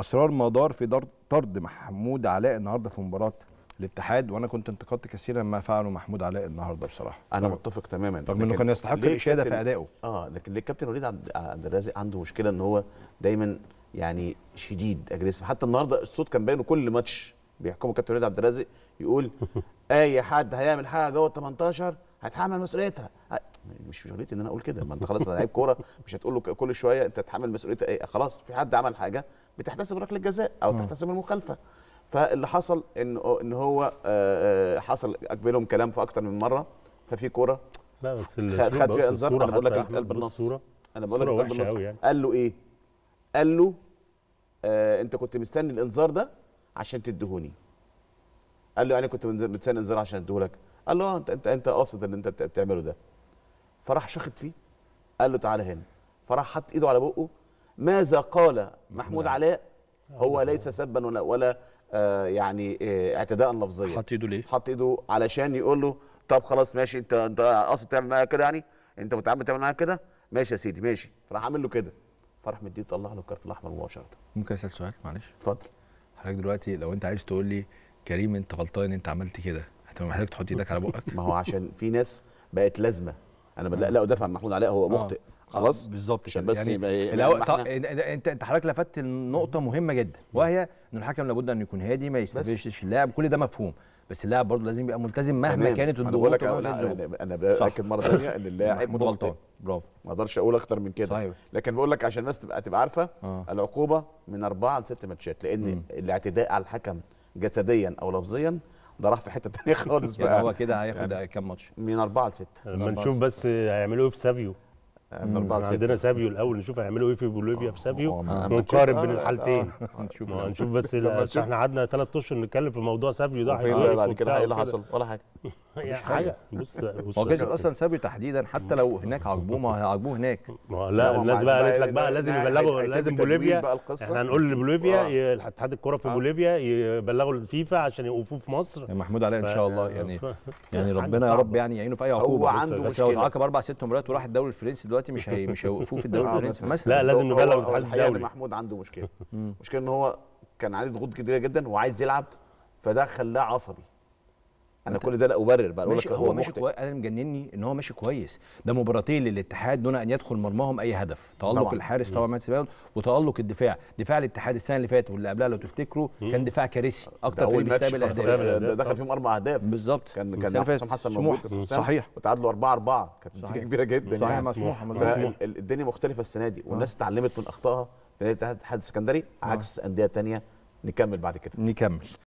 اسرار مدار في در- طرد محمود علاء النهارده في مباراه الاتحاد وانا كنت انتقدت كثيرا ما فعله محمود علاء النهارده بصراحه انا رغم- متفق تماما رغم انه لكن كان يستحق ليه الاشاده في الكابتن- ادائه اه لكن ليه الكابتن وليد عبد عبد الرازق عنده مشكله ان هو دايما يعني شديد اجريسيف حتى النهارده الصوت كان باينه كل ماتش بيحكمه الكابتن وليد عبد الرازق يقول اي حد هيعمل حاجه جوه ال 18 هيتحمل مسؤوليتها ه- مش شغلتي ان انا اقول كده ما انت خلاص لعيب كوره مش هتقول له كل شويه انت تتحمل مسؤوليتها ايه خلاص في حد عمل حاجه بتحتسب ركله جزاء او تحتسب المخالفه فاللي حصل ان ان هو آه، آه، حصل اجبلهم كلام في اكتر من مره ففي كوره لا بس خد الأسلوب خد بص فيها انذار الصورة انا بقول لك حتى اللي اتقال بص بالنص الصورة انا بقول لك الصورة اللي اتقال وحشة بالنص. أوي يعني. قال له ايه قال له آه انت كنت مستني الانذار ده عشان تديهوني قال له يعني كنت من- مستني الانذار عشان اديهولك قال له اه انت انت انت قاصد اللي انت بت- بتعمله ده فراح شخط فيه قال له تعالى هنا فراح حط ايده على بقه ماذا قال محمود علاء هو ليس سبا ولا ولا آه يعني آه اعتداء لفظيا حط ايده ليه؟ حط ايده علشان يقول له طب خلاص ماشي انت انت قاصد تعمل معايا كده يعني انت متعمد تعمل معايا كده ماشي يا سيدي ماشي فراح عامل له كده فراح مديه طلع له الكارت الاحمر مباشره ممكن اسال سؤال معلش اتفضل حضرتك دلوقتي لو انت عايز تقول لي كريم انت غلطان ان انت عملت كده هتبقى محتاج تحط ايدك على بقك ما هو عشان في ناس بقت لازمه انا لا لا ادافع عن محمود علاء هو مخطئ خلاص بالظبط عشان كده. بس يعني يبقى يبقى الأول ما طا- احنا- انت انت حضرتك لفتت نقطه مهمه جدا وهي ان الحكم لابد ان يكون هادي ما يستفزش اللاعب كل ده مفهوم بس اللاعب برضه لازم يبقى ملتزم مهما تمام. كانت أنا بقول الضغوط لك ومهما أنا- كانت الظروف. انا انا باكد مره ثانيه ان اللاعب محمود مخطئ غلطان برافو ما اقدرش اقول اكتر من كده صحيح. لكن بقول لك عشان الناس تبقى تبقى عارفه آه. العقوبه من اربعه لست ماتشات لان مم. الاعتداء على الحكم جسديا او لفظيا ده راح في حته ثانيه خالص يعني بقى هو كده هياخد يعني كام ماتش من اربعه لسته لما نشوف بس هيعملوا ايه في سافيو من اربعه احنا لسته عندنا سافيو الاول نشوف هيعملوا ايه في بوليفيا في سافيو آه، ما- ما ونقارن نشوف- بين آه، الحالتين آه، نشوف ما هنشوف بس ال- لما نشوف. احنا قعدنا ثلاث اشهر نتكلم في موضوع سافيو ده وفين هيبقى بقى بعد وبتاع كده ايه اللي وكده. حصل ولا حاجه يعني حاجه بص بص هو قصه اصلا سابيو تحديدا حتى لو هناك عاقبوه ما هيعاقبوه هناك ما هو لا، لا ما الناس عشان بقى بقى قالت لك بقى ده- لازم ده يبلغوا هيتم لازم تدوين بوليفيا بقى القصة. احنا هنقول لبوليفيا آه. ي- اتحاد الكره في آه. بوليفيا يبلغوا الفيفا عشان يوقفوه في مصر يعني محمود علاء ان شاء الله ف- يعني ف- يعني حاجة ربنا يا رب صعبة. يعني يعينه في اي عقوبه هو بس- عنده بس لو مشكلة. اتعاقب اربع ست مباريات وراح الدوري الفرنسي دلوقتي مش هي مش هيوقفوه في الدوري آه، الفرنسي مثلاً. مثلا لا، بس لازم هو- نبلغ هو الاتحاد الحقيقه ان الدولي. محمود عنده مشكله مشكله ان هو كان عليه ضغوط كتيره جدا وعايز يلعب فده خلاه عصبي انا كل ده لا ابرر بقى اقول ماشي لك هو ماشي مخطئ. كويس انا مجنني ان هو ماشي كويس ده مباراتين للاتحاد دون ان يدخل مرماهم اي هدف تالق طبعاً. الحارس طبعا مهندس سيباوي وتالق الدفاع دفاع الاتحاد السنه اللي فاتت واللي قبلها لو تفتكروا كان دفاع كارثي ده اكتر فريق اول ماتش بيستقبل خسر- اهداف أهداف. ده دخل فيهم اربع اهداف بالظبط كان السنة كان اللي حسام فاتت حسن سموحة. موجود حسام، صحيح وتعادلوا 4 4 كانت نتيجه صحيح. كبيره جدا صحيح يعني مسموحه مسموحه فالدنيا مختلفه السنه دي والناس اتعلمت من اخطائها في نادي الاتحاد السكندري عكس انديه تانية نكمل بعد كده نكمل